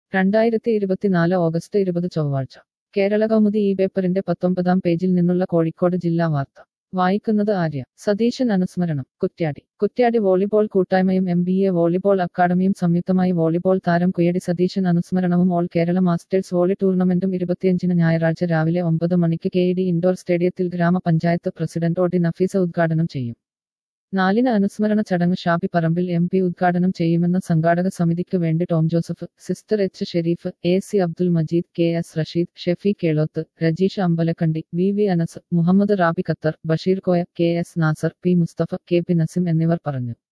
രണ്ടായിരത്തി ഇരുപത്തിനാല് ഓഗസ്റ്റ് ഇരുപത് ചൊവ്വാഴ്ച കേരള കൗമുദി ഈ പേപ്പറിന്റെ പത്തൊമ്പതാം പേജിൽ നിന്നുള്ള കോഴിക്കോട് ജില്ലാ വാർത്ത വായിക്കുന്നത് ആര്യ സതീശൻ അനുസ്മരണം കുറ്റ്യാടി കുറ്റ്യാടി വോളിബോൾ കൂട്ടായ്മയും എം ബി എ വോളിബോൾ അക്കാദമിയും സംയുക്തമായി വോളിബോൾ താരം കുയടി സതീശൻ അനുസ്മരണവും ഓൾ കേരള മാസ്റ്റേഴ്സ് വോളി ടൂർണമെന്റും ഇരുപത്തിയഞ്ചിന് ഞായറാഴ്ച രാവിലെ ഒമ്പത് മണിക്ക് കെ ഡി ഇൻഡോർ സ്റ്റേഡിയത്തിൽ ഗ്രാമപഞ്ചായത്ത് പ്രസിഡന്റ് ഒ ടി നഫീസ ഉദ്ഘാടനം ചെയ്യും നാലിന് അനുസ്മരണ ചടങ്ങ് ഷാപ്പി പറമ്പിൽ എം പി ഉദ്ഘാടനം ചെയ്യുമെന്ന് സംഘാടക സമിതിക്ക് വേണ്ടി Tom Joseph sister H Sherif A C Abdul Majeed K S Rasheed Shefi Keloth Rajeesh Ambalakandi V V Anas Muhammad Rabi Qatar Basheer Koya K S Nasar P Musthafa K P Nasim എന്നിവർ പറഞ്ഞു